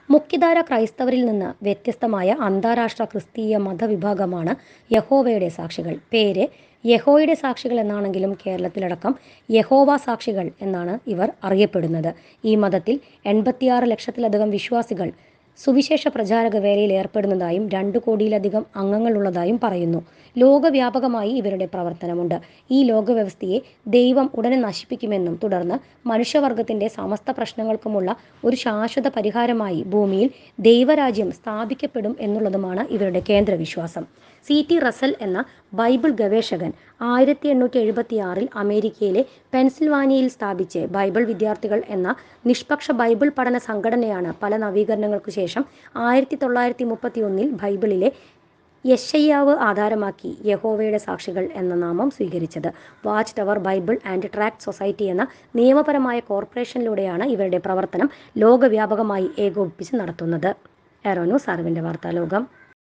മുഖ്യധാര ക്രൈസ്തവരിൽ നിന്ന് വ്യത്യസ്തമായ അന്താരാഷ്ട്ര ക്രിസ്തീയ മതവിഭാഗമാണ് യഹോവയുടെ സാക്ഷികൾ പേര് യഹോയുടെ സാക്ഷികൾ എന്നാണെങ്കിലും കേരളത്തിലടക്കം യഹോവ സാക്ഷികൾ എന്നാണ് ഇവർ അറിയപ്പെടുന്നത് ഈ മതത്തിൽ എൺപത്തിയാറ് ലക്ഷത്തിലധികം വിശ്വാസികൾ സുവിശേഷ പ്രചാരക വേലയിൽ ഏർപ്പെടുന്നതായും രണ്ട് കോടിയിലധികം അംഗങ്ങളുള്ളതായും പറയുന്നു ലോകവ്യാപകമായി ഇവരുടെ പ്രവർത്തനമുണ്ട് ഈ ലോകവ്യവസ്ഥയെ ദൈവം ഉടനെ നശിപ്പിക്കുമെന്നും തുടർന്ന് മനുഷ്യവർഗത്തിന്റെ സമസ്ത പ്രശ്നങ്ങൾക്കുമുള്ള ഒരു ശാശ്വത പരിഹാരമായി ഭൂമിയിൽ ദൈവരാജ്യം സ്ഥാപിക്കപ്പെടും എന്നുള്ളതുമാണ് ഇവരുടെ കേന്ദ്ര വിശ്വാസം സി ടി റസൽ എന്ന ബൈബിൾ ഗവേഷകൻ ആയിരത്തി എണ്ണൂറ്റി എഴുപത്തി ആറിൽ അമേരിക്കയിലെ പെൻസിൽവാനിയയിൽ സ്ഥാപിച്ച് ബൈബിൾ വിദ്യാർത്ഥികൾ എന്ന നിഷ്പക്ഷ ബൈബിൾ പഠന സംഘടനയാണ് പല നവീകരണങ്ങൾക്കു ശേഷം ആയിരത്തി തൊള്ളായിരത്തി മുപ്പത്തി ഒന്നിൽ ബൈബിളിലെ യശയ്യാവ് ആധാരമാക്കി യഹോവയുടെ സാക്ഷികൾ എന്ന നാമം സ്വീകരിച്ചത് Watch Tower Bible and Tract Society എന്ന നിയമപരമായ കോർപ്പറേഷനിലൂടെയാണ് ഇവരുടെ പ്രവർത്തനം ലോകവ്യാപകമായി ഏകോപിപ്പിച്ച് നടത്തുന്നത് എറോനൂസ് അറിവിൻ്റെ വാർത്താലോകം